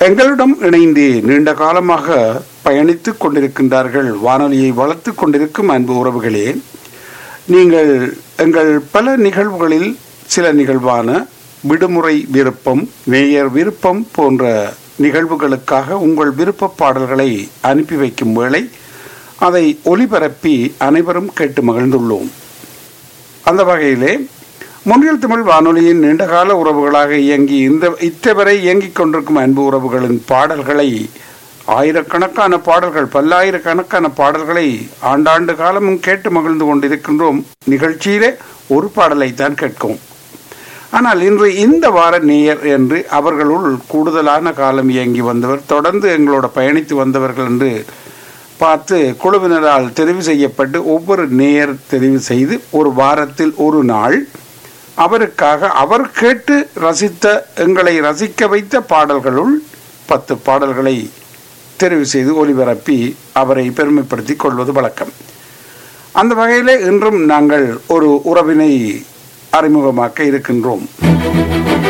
எங்களிடம் இணைந்து நீண்ட காலமாக பயணித்துக் கொண்டிருக்கின்றார்கள் வானொலியை வளர்த்துக் கொண்டிருக்கும் அன்பு உறவுகளே நீங்கள் எங்கள் பல நிகழ்வுகளில் சில நிகழ்வான விடுமுறை விருப்பம் மேயர் விருப்பம் போன்ற நிகழ்வுகளுக்காக உங்கள் விருப்ப பாடல்களை அனுப்பி வைக்கும் வேளை அதை ஒலிபரப்பி அனைவரும் கேட்டு மகிழ்ந்துள்ளோம் அந்த வகையிலே முன்னில் தமிழ் வானொலியின் நீண்டகால உறவுகளாக இயங்கி இந்த இத்தவரை இயங்கிக் கொண்டிருக்கும் அன்பு உறவுகளின் பாடல்களை ஆயிரக்கணக்கான பாடல்கள் பல்லாயிரக்கணக்கான பாடல்களை ஆண்டாண்டு காலமும் கேட்டு மகிழ்ந்து கொண்டிருக்கின்றோம் நிகழ்ச்சியிலே ஒரு பாடலை தான் கேட்கும் ஆனால் இன்று இந்த வார நேயர் என்று அவர்களுள் கூடுதலான காலம் இயங்கி வந்தவர் தொடர்ந்து எங்களோட பயணித்து வந்தவர்கள் என்று பார்த்து குழுவினரால் தெரிவு செய்யப்பட்டு ஒவ்வொரு நேயர் தெரிவு செய்து ஒரு வாரத்தில் ஒரு நாள் அவருக்காக அவர் கேட்டு ரசித்த எங்களை ரசிக்க வைத்த பாடல்களுள் பத்து பாடல்களை தெரிவு செய்து ஒலிபரப்பி அவரை பெருமைப்படுத்திக் கொள்வது வழக்கம் அந்த வகையிலே இன்றும் நாங்கள் ஒரு உறவினை அறிமுகமாக்க இருக்கின்றோம்